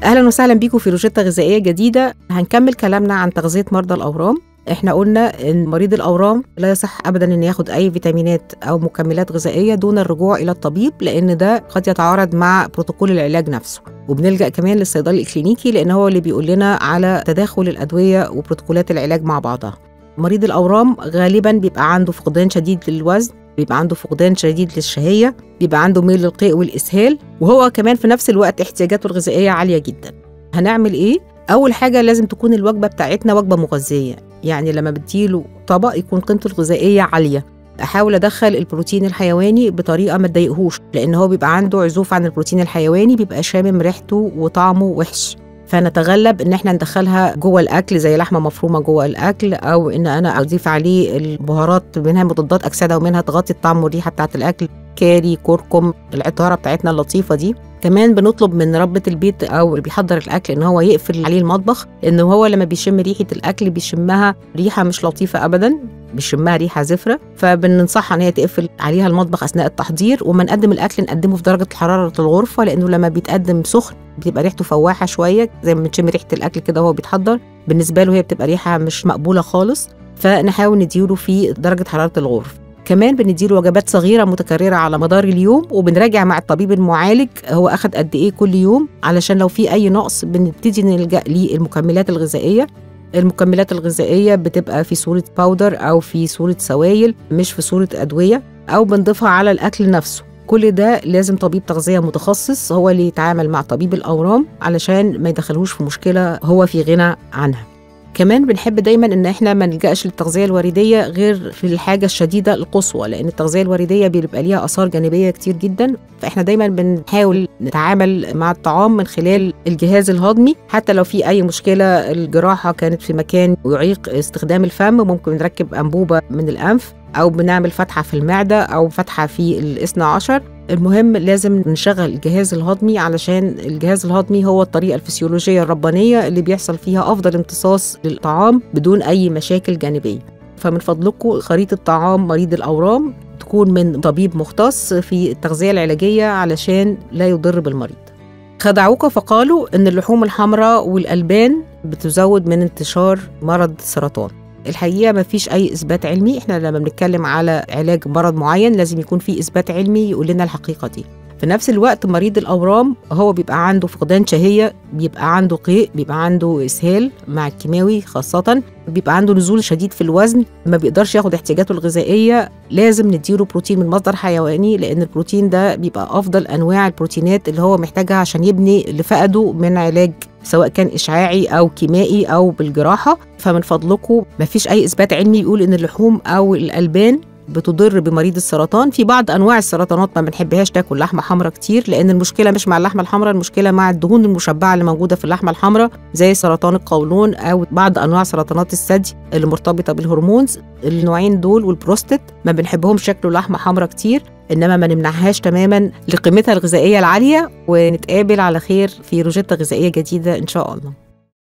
اهلا وسهلا بيكم في روشته غذائيه جديده هنكمل كلامنا عن تغذيه مرضى الاورام احنا قلنا ان مريض الاورام لا يصح ابدا ان ياخد اي فيتامينات او مكملات غذائيه دون الرجوع الى الطبيب لان ده قد يتعارض مع بروتوكول العلاج نفسه وبنلجا كمان للصيدلي الكلينيكي لان هو اللي بيقول لنا على تداخل الادويه وبروتوكولات العلاج مع بعضها مريض الاورام غالبا بيبقى عنده فقدان شديد للوزن بيبقى عنده فقدان شديد للشهيه بيبقى عنده ميل للقيء والاسهال وهو كمان في نفس الوقت احتياجاته الغذائيه عاليه جدا هنعمل ايه اول حاجه لازم تكون الوجبه بتاعتنا وجبه مغذيه يعني لما بديله طبق يكون قيمته الغذائيه عاليه احاول ادخل البروتين الحيواني بطريقه ما تضايقهوش لان هو بيبقى عنده عزوف عن البروتين الحيواني بيبقى شامم ريحته وطعمه وحش فنتغلب ان احنا ندخلها جوه الاكل زي لحمه مفرومه جوه الاكل او ان انا اضيف عليه البهارات منها مضادات اكسده ومنها تغطي الطعم والريحه بتاعه الاكل كاري كركم العطاره بتاعتنا اللطيفه دي كمان بنطلب من ربة البيت أو اللي بيحضر الأكل إن هو يقفل عليه المطبخ لأن هو لما بيشم ريحة الأكل بيشمها ريحة مش لطيفة أبدا بيشمها ريحة زفرة فبننصحها إن هي تقفل عليها المطبخ أثناء التحضير وما نقدم الأكل نقدمه في درجة حرارة الغرفة لأنه لما بيتقدم سخن بتبقى ريحته فواحة شوية زي ما بنشم ريحة الأكل كده وهو بيتحضر بالنسبة له هي بتبقى ريحة مش مقبولة خالص فنحاول نديله في درجة حرارة الغرفة كمان بنديله وجبات صغيرة متكررة على مدار اليوم وبنراجع مع الطبيب المعالج هو أخد قد إيه كل يوم علشان لو في أي نقص بنبتدي نلجأ للمكملات الغذائية المكملات الغذائية بتبقى في صورة باودر أو في صورة سوائل مش في صورة أدوية أو بنضيفها على الأكل نفسه كل ده لازم طبيب تغذية متخصص هو اللي يتعامل مع طبيب الأورام علشان ما يدخلهوش في مشكلة هو في غنى عنها كمان بنحب دايما ان احنا ما نلجاش للتغذيه الورديه غير في الحاجه الشديده القصوى لان التغذيه الورديه بيبقى ليها اثار جانبيه كتير جدا فاحنا دايما بنحاول نتعامل مع الطعام من خلال الجهاز الهضمي حتى لو في اي مشكله الجراحه كانت في مكان يعيق استخدام الفم ممكن نركب انبوبه من الانف او بنعمل فتحه في المعده او فتحه في الاثنى عشر المهم لازم نشغل الجهاز الهضمي علشان الجهاز الهضمي هو الطريقة الفسيولوجية الربانية اللي بيحصل فيها أفضل امتصاص للطعام بدون أي مشاكل جانبية فمن فضلكم خريطة طعام مريض الأورام تكون من طبيب مختص في التغذية العلاجية علشان لا يضر بالمريض خدعوك فقالوا إن اللحوم الحمراء والألبان بتزود من انتشار مرض السرطان الحقيقه ما فيش اي اثبات علمي احنا لما بنتكلم على علاج مرض معين لازم يكون في اثبات علمي يقول لنا الحقيقه دي في نفس الوقت مريض الاورام هو بيبقى عنده فقدان شهيه بيبقى عنده قيء بيبقى عنده اسهال مع الكيماوي خاصه بيبقى عنده نزول شديد في الوزن ما بيقدرش ياخد احتياجاته الغذائيه لازم نديله بروتين من مصدر حيواني لان البروتين ده بيبقى افضل انواع البروتينات اللي هو محتاجها عشان يبني اللي فقده من علاج سواء كان اشعاعي او كيمائي او بالجراحه فمن فضلكم مفيش اي اثبات علمي يقول ان اللحوم او الالبان بتضر بمريض السرطان في بعض انواع السرطانات ما بنحبهاش تاكل لحمه حمراء كتير لان المشكله مش مع اللحمه الحمراء المشكله مع الدهون المشبعه اللي موجوده في اللحمه الحمراء زي سرطان القولون او بعض انواع سرطانات الثدي اللي مرتبطه بالهرمونز النوعين دول والبروستات ما بنحبهمش ياكلوا لحمه حمراء كتير انما ما نمنعهاش تماما لقيمتها الغذائيه العاليه ونتقابل على خير في روجيتا غذائيه جديده ان شاء الله